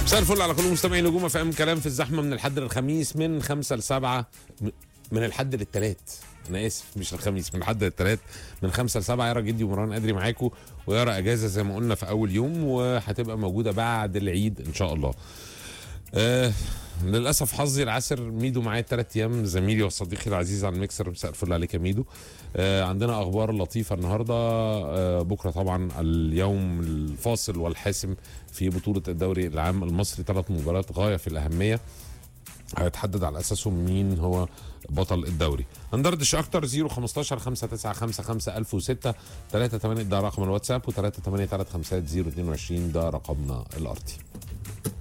مساء الفل على كل مستمعي نجوم اف ام كلام في الزحمه من الحد للخميس من خمسة لسبعة م- من الحد للتلات انا اسف مش الخميس من الحد للتلات من خمسة لسبعة يارا جدي ومروان قدري معاكم ويارا اجازه زي ما قلنا في اول يوم وهتبقى موجوده بعد العيد ان شاء الله آه للاسف حظي العسر ميدو معايا ثلاث ايام زميلي وصديقي العزيز على الميكسر مساء الفل عليك يا ميدو آه عندنا اخبار لطيفه النهارده آه بكره طبعا اليوم الفاصل والحاسم في بطوله الدوري العام المصري ثلاث مباريات غايه في الاهميه هيتحدد على اساسهم مين هو بطل الدوري هندردش اكتر 0 15 5 9 5 5 1006 3 8 ده رقم الواتساب و 3 8 3 5 0 22 ده رقمنا الارضي